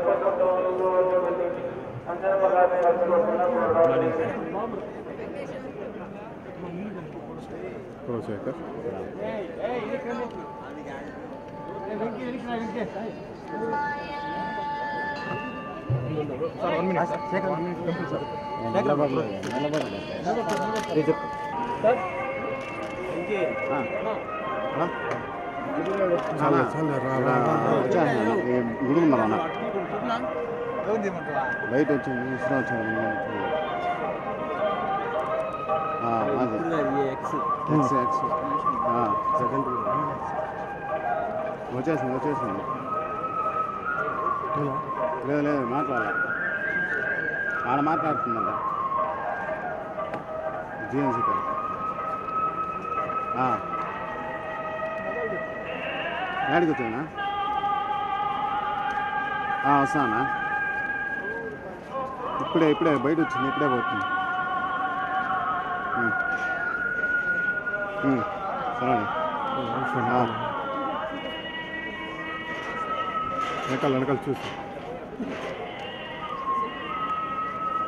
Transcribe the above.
కులశేఖర్ చాలే చాలే రా రా గుడుగు మన బయట వచ్చింది ఇష్టం వచ్చింది ఎక్స్ ఎక్స్ సెకండ్ వచ్చేసింది వచ్చేసింది లేదు లేదు మాట్లాడాలి ఆడ మాట్లాడుతుందంట జిఎన్సీ గారు యాడికి వచ్చానా వస్తానా ఇప్పుడే ఇప్పుడే బయట వచ్చింది ఇప్పుడే పోతుంది ఉమ్. ఉమ్. సరే ఆ. వెనకాల వెనకాల చూసి